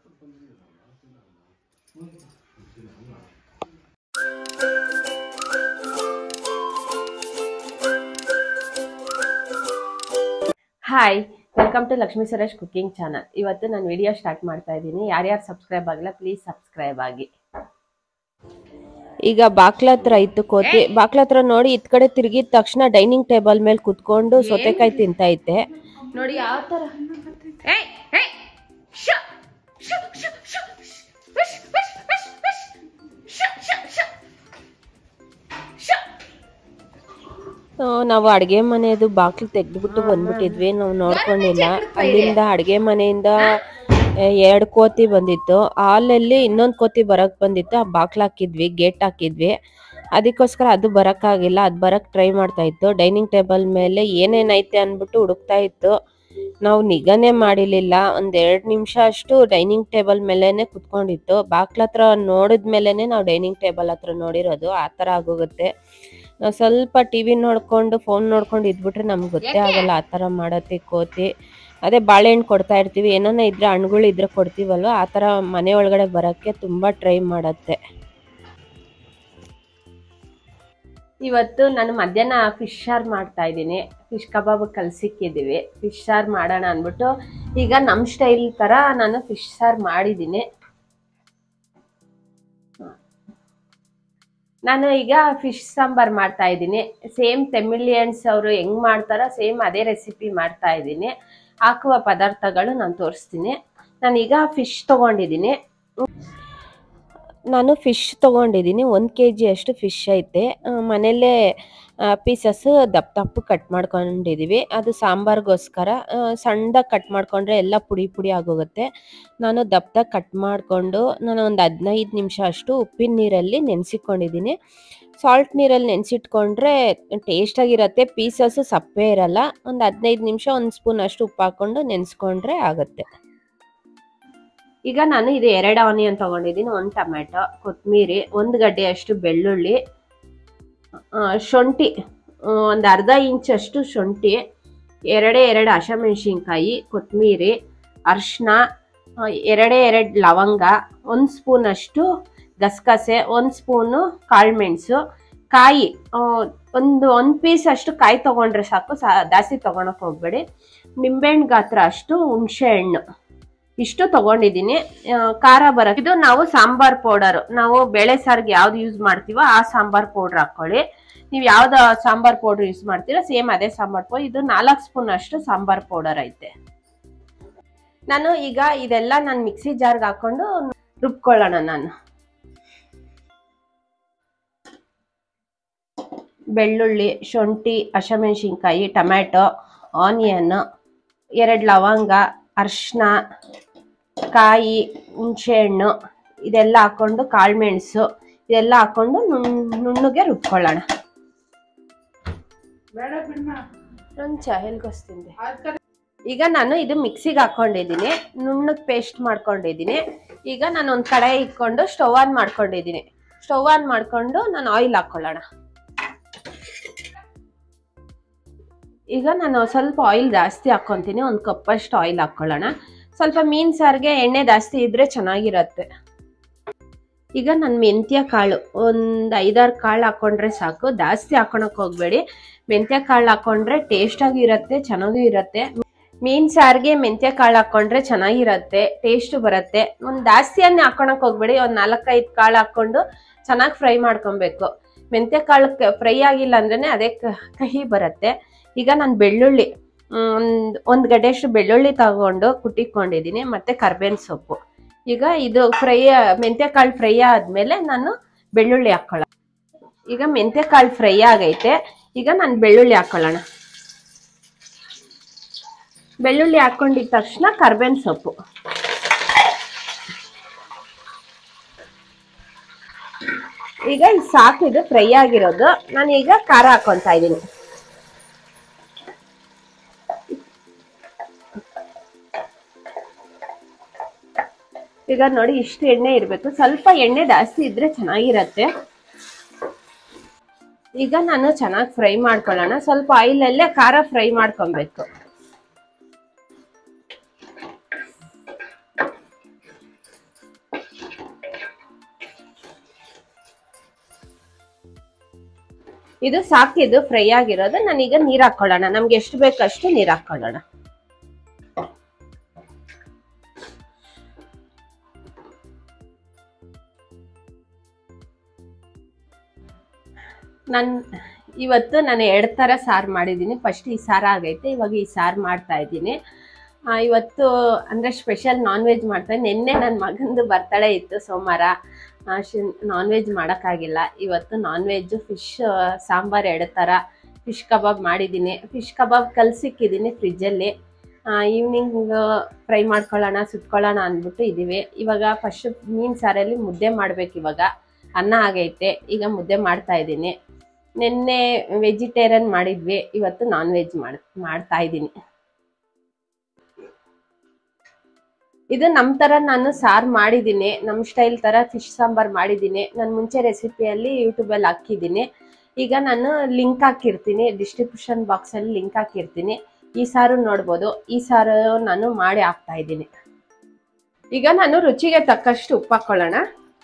hi welcome to Lakshmi Suresh cooking channel ಇವತ್ತು ನಾನು video start ಮಾಡ್ತಾ ಇದ್ದೀನಿ ಯಾರ್ಯಾರು ಸಬ್ಸ್ಕ್ರೈಬ್ ಆಗಿಲ್ಲ ಪ್ಲೀಸ್ ಸಬ್ಸ್ಕ್ರೈಬ್ ಆಗಿ ಈಗ ಬಾಕ್ಲ ಹತ್ರ ಇತ್ತು ಕೋತಿ ಬಾಕ್ಲ ಹತ್ರ ನೋಡಿ ಇತ್ ಕಡೆ ತಿರುಗಿದ ತಕ್ಷಣ ಡೈನಿಂಗ್ ಟೇಬಲ್ ಮೇಲೆ ಕುತ್ಕೊಂಡು ಸೌತೆಕಾಯಿ ತಿಂತ ಐತೆ ನೋಡಿ ಯಾವ ತರ ಆ, ನಾವು ಅಡ್ಗೆ ಮನೆಯದು ಬಾಕ್ಲು ತೆಗ್ದ್ಬಿಟ್ಟು ಬಂದ್ಬಿಟ್ಟಿದ್ವಿ ನಾವು ನೋಡ್ಕೊಂಡಿಲ್ಲ ಅಲ್ಲಿಂದ ಅಡ್ಗೆ ಮನೆಯಿಂದ ಎರಡು ಕೋತಿ ಬಂದಿತ್ತು ಹಾಲಲ್ಲಿ ಇನ್ನೊಂದು ಕೋತಿ ಬರಕ್ ಬಂದಿತ್ತು ಆ ಬಾಕ್ಲು ಹಾಕಿದ್ವಿ ಗೇಟ್ ಹಾಕಿದ್ವಿ ಅದಕ್ಕೋಸ್ಕರ ಅದು ಬರಕ್ಕಾಗಿಲ್ಲ ಅದು ಬರಕ್ ಟ್ರೈ ಮಾಡ್ತಾ ಇತ್ತು ಡೈನಿಂಗ್ ಟೇಬಲ್ ಮೇಲೆ ಏನೇನೈತೆ ಅನ್ಬಿಟ್ಟು ಹುಡುಕ್ತಾ ಇತ್ತು ನಾವು ನಿಗನೆ ಮಾಡಿರ್ಲಿಲ್ಲ ಒಂದ್ ಎರಡ್ ನಿಮಿಷ ಅಷ್ಟು ಡೈನಿಂಗ್ ಟೇಬಲ್ ಮೇಲೆನೆ ಕುತ್ಕೊಂಡಿತ್ತು ಬಾಕ್ಲ ಹತ್ರ ನೋಡಿದ ಮೇಲೆನೆ ನಾವು ಡೈನಿಂಗ್ ಟೇಬಲ್ ಹತ್ರ ನೋಡಿರೋದು ಆ ತರ ಆಗೋಗುತ್ತೆ ನಾವು ಸ್ವಲ್ಪ ಟಿವಿ ನೋಡ್ಕೊಂಡು ಫೋನ್ ನೋಡ್ಕೊಂಡು ಇದ್ಬಿಟ್ರೆ ನಮ್ಗೆ ಗೊತ್ತೇ ಆಗಲ್ಲ ಆ ಥರ ಮಾಡತ್ತೆ ಕೋತಿ ಅದೇ ಬಾಳೆಹಣ್ಣು ಕೊಡ್ತಾ ಇರ್ತೀವಿ ಏನಾನ ಇದ್ರೆ ಹಣ್ಣುಗಳು ಇದ್ರೆ ಕೊಡ್ತೀವಲ್ವ ಆ ಥರ ಮನೆ ಒಳಗಡೆ ಬರೋಕ್ಕೆ ತುಂಬ ಟ್ರೈ ಮಾಡತ್ತೆ ಇವತ್ತು ನಾನು ಮಧ್ಯಾಹ್ನ ಫಿಶ್ ಸಾರು ಮಾಡ್ತಾ ಇದ್ದೀನಿ ಫಿಶ್ ಕಬಾಬ್ ಕಲ್ಸಿಕ್ಕಿದ್ದೀವಿ ಫಿಶ್ ಸಾರು ಮಾಡೋಣ ಅಂದ್ಬಿಟ್ಟು ಈಗ ನಮ್ಮ ಸ್ಟೈಲ್ ಥರ ನಾನು ಫಿಶ್ ಸಾರು ಮಾಡಿದ್ದೀನಿ ನಾನು ಈಗ ಫಿಶ್ ಸಾಂಬಾರ್ ಮಾಡ್ತಾ ಇದ್ದೀನಿ ಸೇಮ್ ತೆಮಿಲಿಯನ್ಸ್ ಅವರು ಹೆಂಗ್ ಮಾಡ್ತಾರೋ ಸೇಮ್ ಅದೇ ರೆಸಿಪಿ ಮಾಡ್ತಾ ಇದ್ದೀನಿ ಹಾಕುವ ಪದಾರ್ಥಗಳು ನಾನು ತೋರಿಸ್ತೀನಿ ನಾನೀಗ ಫಿಶ್ ತಗೊಂಡಿದ್ದೀನಿ ನಾನು ಫಿಶ್ ತೊಗೊಂಡಿದ್ದೀನಿ ಒಂದು ಕೆ ಜಿ ಅಷ್ಟು ಫಿಶ್ ಐತೆ ಆ, ಮನೆಯಲ್ಲೇ ಪೀಸಸ್ ದಪ್ಪ ದಪ್ಪ ಕಟ್ ಮಾಡ್ಕೊಂಡಿದ್ದೀವಿ ಅದು ಸಾಂಬಾರ್ಗೋಸ್ಕರ ಆ, ಸಣ್ಣದಾಗಿ ಕಟ್ ಮಾಡಿಕೊಂಡ್ರೆ ಎಲ್ಲ ಪುಡಿ ಪುಡಿ ಆಗೋಗುತ್ತೆ ನಾನು ದಪ್ಪದಾಗಿ ಕಟ್ ಮಾಡಿಕೊಂಡು ನಾನು ಒಂದು ಹದಿನೈದು ನಿಮಿಷ ಅಷ್ಟು ಉಪ್ಪಿನ ನೀರಲ್ಲಿ ನೆನೆಸಿಕೊಂಡಿದ್ದೀನಿ ಸಾಲ್ಟ್ ನೀರಲ್ಲಿ ನೆನೆಸಿಟ್ಕೊಂಡ್ರೆ ಟೇಸ್ಟಾಗಿರುತ್ತೆ ಪೀಸಸ್ಸು ಸಪ್ಪೆ ಇರಲ್ಲ ಒಂದು ಹದಿನೈದು ನಿಮಿಷ ಒಂದು ಸ್ಪೂನ್ ಅಷ್ಟು ಉಪ್ಪು ಹಾಕ್ಕೊಂಡು ನೆನೆಸ್ಕೊಂಡ್ರೆ ಆಗುತ್ತೆ ಈಗ ನಾನು ಇದು ಎರಡು ಆನಿಯನ್ ತಗೊಂಡಿದ್ದೀನಿ ಒಂದು ಟೊಮೆಟೊ ಕೊತ್ತಂಬರಿ ಒಂದು ಗಡ್ಡೆ ಅಷ್ಟು ಬೆಳ್ಳುಳ್ಳಿ ಆ, ಶುಂಠಿ ಒಂದು ಅರ್ಧ ಇಂಚಷ್ಟು ಶುಂಠಿ ಎರಡೇ ಎರಡು ಹಸಿಮೆಣ್ಸಿನ್ಕಾಯಿ ಕೊತ್ತಂಬರಿ ಅರಿಶಿನ ಎರಡೇ ಎರಡು ಲವಂಗ ಒಂದು ಸ್ಪೂನಷ್ಟು ಗಸಗಸೆ ಒಂದು ಸ್ಪೂನು ಕಾಳುಮೆಣಸು ಕಾಯಿ ಆ, ಒಂದು ಒಂದು ಪೀಸ್ ಅಷ್ಟು ಕಾಯಿ ತಗೊಂಡ್ರೆ ಸಾಕು ಸಾ ಜಾಸ್ತಿ ತಗೊಳಕ್ ಹೋಗ್ಬೇಡಿ ನಿಂಬೆಹಣ್ಣು ಗಾತ್ರ ಅಷ್ಟು ಹುಣಸೆ ಹಣ್ಣು ಇಷ್ಟು ತಗೊಂಡಿದ್ದೀನಿ ಆ, ಖಾರ ಬರಕ್ಕೆ ಇದು ನಾವು ಸಾಂಬಾರ್ ಪೌಡರ್ ನಾವು ಬೇಳೆ ಸಾರಿಗೆ ಯಾವ್ದು ಯೂಸ್ ಮಾಡ್ತೀವೋ ಆ ಸಾಂಬಾರ್ ಪೌಡರ್ ಹಾಕೊಳ್ಳಿ ನೀವು ಯಾವ್ದು ಸಾಂಬಾರ್ ಪೌಡರ್ ಯೂಸ್ ಮಾಡ್ತೀರಾ ಸೇಮ್ ಅದೇ ಸಾಂಬಾರ್ ಪೌಡರ್ ಇದು ನಾಲ್ಕು ಸ್ಪೂನ್ ಅಷ್ಟು ಸಾಂಬಾರ್ ಪೌಡರ್ ಐತೆ ನಾನು ಈಗ ಇದೆಲ್ಲ ನಾನು ಮಿಕ್ಸಿ ಜಾರ್ಗೆ ಹಾಕೊಂಡು ರುಬ್ಕೊಳ್ಳೋಣ ನಾನು ಬೆಳ್ಳುಳ್ಳಿ ಶುಂಠಿ ಹಸಿಮೆಣ್ಸಿನ್ಕಾಯಿ ಟೊಮ್ಯಾಟೊ ಆನಿಯನ್ ಎರಡು ಲವಂಗ ಅರ್ಶಿನ ಕಾಯಿ ಹುಣಸೆಹಣ್ಣು ಇದೆಲ್ಲ ಹಾಕೊಂಡು ಕಾಳುಮೆಣಸು ಇದೆಲ್ಲ ಹಾಕೊಂಡು ನುಣ್ ನುಣ್ಣಗೆ ರುಬ್ಕೊಳ್ಳೋಣ ಒಂದು ಚಹಲ್ಗೊಸ್ತಿಂದೆ ಈಗ ನಾನು ಇದು ಮಿಕ್ಸಿಗೆ ಹಾಕೊಂಡಿದ್ದೀನಿ ನುಣ್ಣಗೆ ಪೇಸ್ಟ್ ಮಾಡ್ಕೊಂಡಿದ್ದೀನಿ ಈಗ ನಾನು ಒಂದು ಕಡಾಯಿ ಇಟ್ಕೊಂಡು ಸ್ಟವ್ ಆನ್ ಮಾಡ್ಕೊಂಡಿದ್ದೀನಿ ಸ್ಟವ್ ಆನ್ ಮಾಡ್ಕೊಂಡು ನಾನು ಆಯಿಲ್ ಹಾಕೊಳ್ಳೋಣ ಈಗ ನಾನು ಸ್ವಲ್ಪ ಆಯಿಲ್ ಜಾಸ್ತಿ ಹಾಕ್ಕೊಂತೀನಿ ಒಂದು ಕಪ್ಪಷ್ಟು ಆಯಿಲ್ ಹಾಕ್ಕೊಳ್ಳೋಣ ಸ್ವಲ್ಪ ಮೀನು ಸಾರಿಗೆ ಎಣ್ಣೆ ಜಾಸ್ತಿ ಇದ್ರೆ ಚೆನ್ನಾಗಿರತ್ತೆ ಈಗ ನಾನು ಮೆಂತ್ಯ ಕಾಳು ಒಂದು ಐದಾರು ಕಾಳು ಹಾಕ್ಕೊಂಡ್ರೆ ಸಾಕು ಜಾಸ್ತಿ ಹಾಕೊಳಕ್ ಹೋಗ್ಬೇಡಿ ಮೆಂತ್ಯ ಕಾಳು ಹಾಕ್ಕೊಂಡ್ರೆ ಟೇಸ್ಟಾಗಿ ಇರುತ್ತೆ ಚೆನ್ನಾಗೂ ಇರುತ್ತೆ ಮೀನ್ ಸಾರಿಗೆ ಮೆಂತ್ಯ ಕಾಳು ಹಾಕ್ಕೊಂಡ್ರೆ ಚೆನ್ನಾಗಿರತ್ತೆ ಟೇಸ್ಟ್ ಬರುತ್ತೆ ಒಂದು ಜಾಸ್ತಿಯನ್ನೇ ಹಾಕೊಳಕ್ ಹೋಗ್ಬೇಡಿ ಒಂದು ನಾಲ್ಕೈದು ಕಾಳು ಹಾಕ್ಕೊಂಡು ಚೆನ್ನಾಗಿ ಫ್ರೈ ಮಾಡ್ಕೊಬೇಕು ಮೆಂತ್ಯ ಕಾಳು ಫ್ರೈ ಆಗಿಲ್ಲ ಅಂದ್ರೇನೆ ಅದೇ ಕ- ಕಹಿ ಬರುತ್ತೆ ಈಗ ನಾನು ಬೆಳ್ಳುಳ್ಳಿ ಒಂದು ಒಂದು ಗಡ್ಡೆಯಷ್ಟು ಬೆಳ್ಳುಳ್ಳಿ ತಗೊಂಡು ಕುಟ್ಟಿಕೊಂಡಿದ್ದೀನಿ ಮತ್ತೆ ಕರ್ಬೇವಿನ ಸೊಪ್ಪು ಈಗ ಇದು ಫ್ರೈ ಮೆಂತ್ಯ ಕಾಳು ಫ್ರೈ ಆದ್ಮೇಲೆ ನಾನು ಬೆಳ್ಳುಳ್ಳಿ ಹಾಕೊಳ್ಳ ಈಗ ಮೆಂತ್ಯ ಕಾಳು ಫ್ರೈ ಆಗೈತೆ ಈಗ ನಾನು ಬೆಳ್ಳುಳ್ಳಿ ಹಾಕೊಳ್ಳೋಣ ಬೆಳ್ಳುಳ್ಳಿ ಹಾಕೊಂಡಿದ ತಕ್ಷಣ ಕರ್ಬೇವಿನ ಸೊಪ್ಪು ಈಗ ಇದು ಸಾಕು ಇದು ಫ್ರೈ ಆಗಿರೋದು ನಾನು ಈಗ ಖಾರ ಹಾಕೊಂತ ಇದ್ದೀನಿ ಈಗ ನೋಡಿ ಇಷ್ಟು ಎಣ್ಣೆ ಇರಬೇಕು ಸ್ವಲ್ಪ ಎಣ್ಣೆ ಜಾಸ್ತಿ ಇದ್ರೆ ಚೆನ್ನಾಗಿರತ್ತೆ ಈಗ ನಾನು ಚೆನ್ನಾಗಿ ಫ್ರೈ ಮಾಡ್ಕೊಳ್ಳೋಣ ಸ್ವಲ್ಪ ಆಯಿಲಲ್ಲೇ ಖಾರ ಫ್ರೈ ಮಾಡ್ಕೊಬೇಕು ಇದು ಸಾಕಿದು ಫ್ರೈ ಆಗಿರೋದು ನಾನೀಗ ನೀರ್ ಹಾಕೊಳ್ಳೋಣ ನಮ್ಗೆ ಎಷ್ಟು ಬೇಕಷ್ಟು ನೀರ್ ಹಾಕೊಳ್ಳೋಣ ನನ್ ಇವತ್ತು ನಾನು ಎರಡು ಥರ ಸಾರು ಮಾಡಿದ್ದೀನಿ ಫಸ್ಟ್ ಈ ಸಾರು ಆಗೈತೆ ಇವಾಗ ಈ ಸಾರು ಮಾಡ್ತಾ ಇದ್ದೀನಿ ಆ, ಇವತ್ತು ಅಂದರೆ ಸ್ಪೆಷಲ್ ನಾನ್ ವೆಜ್ ಮಾಡ್ತಾ ನಿನ್ನೆ ನನ್ನ ಮಗಂದು ಬರ್ತಡೇ ಇತ್ತು ಸೋಮವಾರ ನಾನ್ ವೆಜ್ ಮಾಡೋಕ್ಕಾಗಿಲ್ಲ ಇವತ್ತು ನಾನ್ ವೆಜ್ಜು ಫಿಶ್ ಸಾಂಬಾರು ಎರಡು ಥರ ಫಿಶ್ ಕಬಾಬ್ ಮಾಡಿದ್ದೀನಿ ಫಿಶ್ ಕಬಾಬ್ ಕಲಸಿಕ್ಕಿದ್ದೀನಿ ಫ್ರಿಜ್ಜಲ್ಲಿ ಈವ್ನಿಂಗ್ ಫ್ರೈ ಮಾಡ್ಕೊಳ್ಳೋಣ ಸುಟ್ಕೊಳ್ಳೋಣ ಅಂದ್ಬಿಟ್ಟು ಇದ್ದೀವಿ ಇವಾಗ ಫಸ್ಟ್ ಮೀನು ಸಾರಲ್ಲಿ ಮುದ್ದೆ ಮಾಡ್ಬೇಕು ಇವಾಗ ಅನ್ನ ಆಗೈತೆ ಈಗ ಮುದ್ದೆ ಮಾಡ್ತಾ ಇದ್ದೀನಿ ನಿನ್ನೆ ವೆಜಿಟೇರಿಯನ್ ಮಾಡಿದ್ವಿ ಇವತ್ತು ನಾನ್ ವೆಜ್ ಮಾಡ್ ಮಾಡ್ತಾ ಇದ್ದೀನಿ ಇದು ನಮ್ಮ ಥರ ನಾನು ಸಾರು ಮಾಡಿದ್ದೀನಿ ನಮ್ಮ ಸ್ಟೈಲ್ ಥರ ಫಿಶ್ ಸಾಂಬಾರ್ ಮಾಡಿದ್ದೀನಿ ನಾನು ಮುಂಚೆ ರೆಸಿಪಿಯಲ್ಲಿ ಯೂಟ್ಯೂಬಲ್ಲಿ ಹಾಕಿದ್ದೀನಿ ಈಗ ನಾನು ಲಿಂಕ್ ಹಾಕಿರ್ತೀನಿ ಡಿಸ್ಕ್ರಿಪ್ಷನ್ ಬಾಕ್ಸಲ್ಲಿ ಲಿಂಕ್ ಹಾಕಿರ್ತೀನಿ ಈ ಸಾರು ನೋಡ್ಬೋದು ಈ ಸಾರು ನಾನು ಮಾಡಿ ಹಾಕ್ತಾ ಇದ್ದೀನಿ ಈಗ ನಾನು ರುಚಿಗೆ ತಕ್ಕಷ್ಟು ಉಪ್ಪು ಹಾಕೊಳ್ಳೋಣ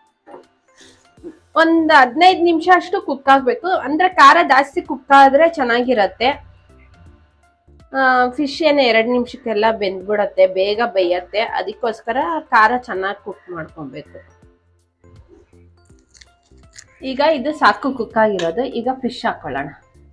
ಒಂದು ಹದಿನೈದು ನಿಮಿಷ ಅಷ್ಟು ಕುಕ್ ಆಗಬೇಕು ಅಂದರೆ ಖಾರ ಜಾಸ್ತಿ ಕುಕ್ ಆದರೆ ಚೆನ್ನಾಗಿರತ್ತೆ ಫಿಶ್ ಏನು ಎರಡು ನಿಮಿಷಕ್ಕೆಲ್ಲ ಬೆಂದ್ಬಿಡತ್ತೆ ಬೇಗ ಬೇಯತ್ತೆ ಅದಕ್ಕೋಸ್ಕರ ಖಾರ ಚೆನ್ನಾಗಿ ಕುಕ್ ಮಾಡ್ಕೊಬೇಕು ಈಗ ಇದು ಸಾಕು ಕುಕ್ ಆಗಿರೋದು ಈಗ ಫಿಶ್ ಹಾಕೊಳ್ಳೋಣ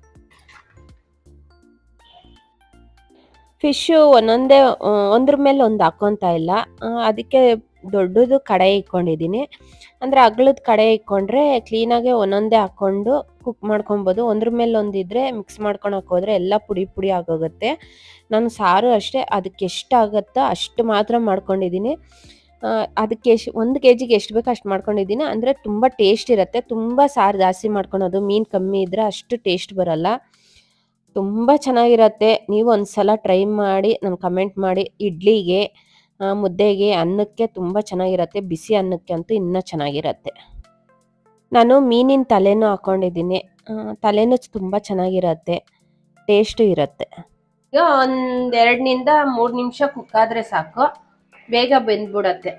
ಫಿಶು ಒಂದೊಂದೇ ಆ, ಒಂದ್ರ ಮೇಲೆ ಒಂದು ಹಾಕ್ಕೊಂತ ಇಲ್ಲ ಆ, ಅದಕ್ಕೆ ದೊಡ್ಡದು ಕಡೆ ಇಟ್ಕೊಂಡಿದ್ದೀನಿ ಅಂದರೆ ಅಗ್ಲದ ಕಡೆ ಇಟ್ಕೊಂಡ್ರೆ ಕ್ಲೀನಾಗೆ ಒಂದೊಂದೇ ಹಾಕ್ಕೊಂಡು ಕುಕ್ ಮಾಡ್ಕೊಬೋದು ಒಂದ್ರ ಮೇಲೆ ಒಂದಿದ್ರೆ ಮಿಕ್ಸ್ ಮಾಡ್ಕೊಳಕ್ಕೆ ಹೋದ್ರೆ ಎಲ್ಲ ಪುಡಿ ಪುಡಿ ಆಗೋಗುತ್ತೆ ನಾನು ಸಾರು ಅಷ್ಟೇ ಅದಕ್ಕೆ ಎಷ್ಟು ಆಗುತ್ತೋ ಅಷ್ಟು ಮಾತ್ರ ಮಾಡ್ಕೊಂಡಿದ್ದೀನಿ ಆ, ಅದಕ್ಕೆ ಎಷ್ಟು ಒಂದು ಕೆ ಜಿಗೆ ಎಷ್ಟು ಬೇಕೋ ಅಷ್ಟು ಮಾಡ್ಕೊಂಡಿದ್ದೀನಿ ಅಂದರೆ ತುಂಬ ಟೇಸ್ಟ್ ಇರುತ್ತೆ ತುಂಬ ಸಾರು ಜಾಸ್ತಿ ಮಾಡ್ಕೊಳೋದು ಮೀನು ಕಮ್ಮಿ ಇದ್ದರೆ ಅಷ್ಟು ಟೇಸ್ಟ್ ಬರಲ್ಲ ತುಂಬ ಚೆನ್ನಾಗಿರತ್ತೆ ನೀವು ಒಂದ್ಸಲ ಟ್ರೈ ಮಾಡಿ ನಮ್ಗೆ ಕಮೆಂಟ್ ಮಾಡಿ ಇಡ್ಲಿಗೆ ಆ, ಮುದ್ದೆಗೆ ಅನ್ನಕ್ಕೆ ತುಂಬ ಚೆನ್ನಾಗಿರತ್ತೆ ಬಿಸಿ ಅನ್ನಕ್ಕೆ ಅಂತೂ ಇನ್ನೂ ಚೆನ್ನಾಗಿರತ್ತೆ ನಾನು ಮೀನಿನ ತಲೆನೂ ಹಾಕೊಂಡಿದ್ದೀನಿ ಆ, ತಲೆನೂ ತುಂಬ ಚೆನ್ನಾಗಿರತ್ತೆ ಟೇಸ್ಟು ಇರುತ್ತೆ ಈಗ ಒಂದು ಎರಡನಿಂದ ಮೂರು ನಿಮಿಷ ಕುಕ್ ಆದರೆ ಸಾಕು ಬೇಗ ಬೆಂದ್ಬಿಡತ್ತೆ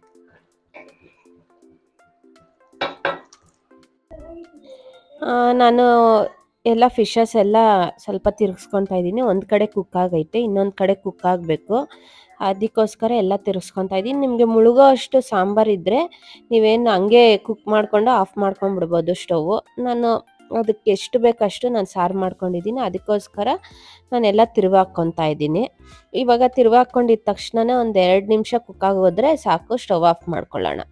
ಆ, ನಾನು ಎಲ್ಲ ಫಿಶಸ್ ಎಲ್ಲ ಸ್ವಲ್ಪ ತಿರ್ಗಿಸ್ಕೊತಾ ಇದ್ದೀನಿ ಒಂದು ಕಡೆ ಕುಕ್ ಆಗೈತೆ ಇನ್ನೊಂದು ಕಡೆ ಕುಕ್ ಆಗಬೇಕು ಅದಕ್ಕೋಸ್ಕರ ಎಲ್ಲ ತಿರ್ಗಿಸ್ಕೊತಾ ಇದ್ದೀನಿ ನಿಮಗೆ ಮುಳುಗೋ ಅಷ್ಟು ಸಾಂಬಾರು ಇದ್ದರೆ ನೀವೇನು ಹಂಗೆ ಕುಕ್ ಮಾಡ್ಕೊಂಡು ಆಫ್ ಮಾಡ್ಕೊಂಡ್ಬಿಡ್ಬೋದು ಸ್ಟೌವು ನಾನು ಅದಕ್ಕೆ ಎಷ್ಟು ಬೇಕಷ್ಟು ನಾನು ಸಾರು ಮಾಡ್ಕೊಂಡಿದ್ದೀನಿ ಅದಕ್ಕೋಸ್ಕರ ನಾನೆಲ್ಲ ತಿರುವಾಕ್ಕೊತಾ ಇದ್ದೀನಿ ಇವಾಗ ತಿರುವಾಕೊಂಡಿದ್ದ ತಕ್ಷಣನೇ ಒಂದು ಎರಡು ನಿಮಿಷ ಕುಕ್ ಆಗೋದ್ರೆ ಸಾಕು ಸ್ಟವ್ ಆಫ್ ಮಾಡ್ಕೊಳ್ಳೋಣ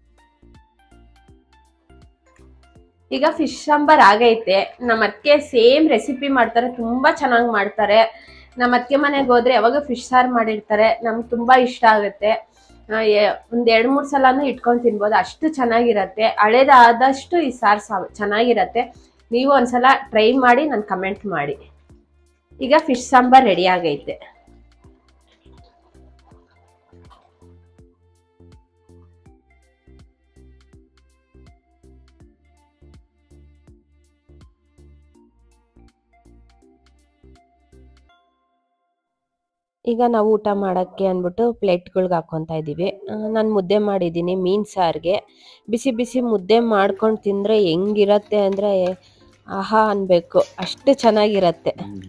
ಈಗ ಫಿಶ್ ಸಾಂಬಾರ್ ಆಗೈತೆ ನಮ್ಮ ಅತ್ತೆ ಸೇಮ್ ರೆಸಿಪಿ ಮಾಡ್ತಾರೆ ತುಂಬಾ ಚೆನ್ನಾಗಿ ಮಾಡ್ತಾರೆ ನಮ್ಮ ಅತ್ತೆ ಮನೆಗೆ ಹೋದ್ರೆ ಯಾವಾಗ ಫಿಶ್ ಸಾರು ಮಾಡಿರ್ತಾರೆ ನಮ್ಗೆ ತುಂಬಾ ಇಷ್ಟ ಆಗುತ್ತೆ ಆ, ಎ- ಒಂದ್ ಎರಡ್ ಮೂರ್ ಸಲಾನು ಇಟ್ಕೊಂಡ್ ತಿನ್ಬೋದು ಅಷ್ಟು ಚೆನ್ನಾಗಿರತ್ತೆ ಹಳೇದಾದಷ್ಟು ಈ ಸಾರು ಸಾ- ಚೆನ್ನಾಗಿರತ್ತೆ ನೀವು ಒಂದ್ಸಲ ಟ್ರೈ ಮಾಡಿ ನನ್ ಕಮೆಂಟ್ ಮಾಡಿ ಈಗ ಫಿಶ್ ಸಾಂಬಾರ್ ರೆಡಿ ಆಗೈತೆ ಈಗ ನಾವು ಊಟ ಮಾಡೋಕ್ಕೆ ಅಂದ್ಬಿಟ್ಟು ಪ್ಲೇಟ್ಗಳ್ಗೆ ಹಾಕ್ಕೊತಾ ಇದ್ದೀವಿ ನಾನು ಮುದ್ದೆ ಮಾಡಿದ್ದೀನಿ ಮೀನು ಸಾರಿಗೆ ಬಿಸಿ ಬಿಸಿ ಮುದ್ದೆ ಮಾಡ್ಕೊಂಡು ತಿಂದರೆ ಹೆಂಗಿರತ್ತೆ ಅಂದರೆ ಆಹಾ ಅನ್ಬೇಕು ಅಷ್ಟು ಚೆನ್ನಾಗಿರತ್ತೆ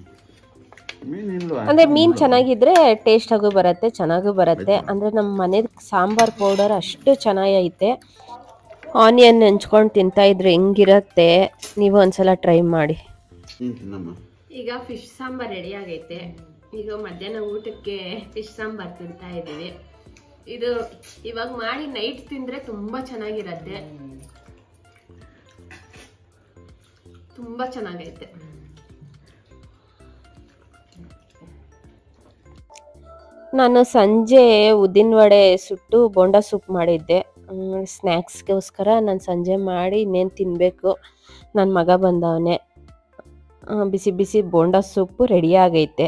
ಅಂದರೆ ಮೀನು ಚೆನ್ನಾಗಿದ್ರೆ ಟೇಸ್ಟ್ ಆಗು ಬರುತ್ತೆ ಚೆನ್ನಾಗೂ ಬರುತ್ತೆ ಅಂದರೆ ನಮ್ಮ ಮನೇದು ಸಾಂಬಾರ್ ಪೌಡರ್ ಅಷ್ಟು ಚೆನ್ನಾಗೈತೆ ಆನಿಯನ್ ನೆಂಚ್ಕೊಂಡು ತಿಂತಾ ಇದ್ರೆ ಹೆಂಗಿರತ್ತೆ ನೀವು ಒಂದ್ಸಲ ಟ್ರೈ ಮಾಡಿ ಈಗ ಫಿಶ್ ಸಾಂಬಾರ್ ರೆಡಿ ಆಗೈತೆ ಈಗ ಮಧ್ಯಾಹ್ನ ಊಟಕ್ಕೆ ಫಿಶ್ ಸಾಂಬಾರ್ ತಿಂತಾ ಇದ್ದೀವಿ ಇದು ಇವಾಗ ಮಾಡಿ ನೈಟ್ ತಿಂದ್ರೆ ತುಂಬಾ ಚೆನ್ನಾಗಿರತ್ತೆ ತುಂಬಾ ಚೆನ್ನಾಗೈತೆ ನಾನು ಸಂಜೆ ಉದ್ದಿನ ವಡೆ ಸುಟ್ಟು ಬೋಂಡ ಸೂಪ್ ಮಾಡಿದ್ದೆ ಸ್ನ್ಯಾಕ್ಸ್ಗೋಸ್ಕರ ನಾನು ಸಂಜೆ ಮಾಡಿ ಇನ್ನೇನು ತಿನ್ನಬೇಕು ನನ್ನ ಮಗ ಬಂದವನೇ ಬಿಸಿ ಬಿಸಿ ಬೋಂಡ ಸೂಪು ರೆಡಿ ಆಗೈತೆ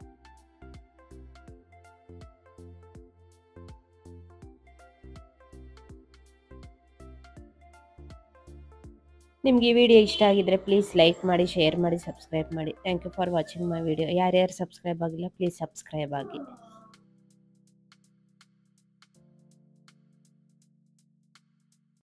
ನಿಮ್ಗೆ ಈ ವಿಡಿಯೋ ಇಷ್ಟ ಆಗಿದ್ರೆ ಪ್ಲೀಸ್ ಲೈಕ್ ಮಾಡಿ ಶೇರ್ ಮಾಡಿ ಸಬ್ಸ್ಕ್ರೈಬ್ ಮಾಡಿ thank you for watching my video ಯಾರ್ಯಾರು ಸಬ್ಸ್ಕ್ರೈಬ್ ಆಗಿಲ್ಲ ಪ್ಲೀಸ್ ಸಬ್ಸ್ಕ್ರೈಬ್ ಆಗಿ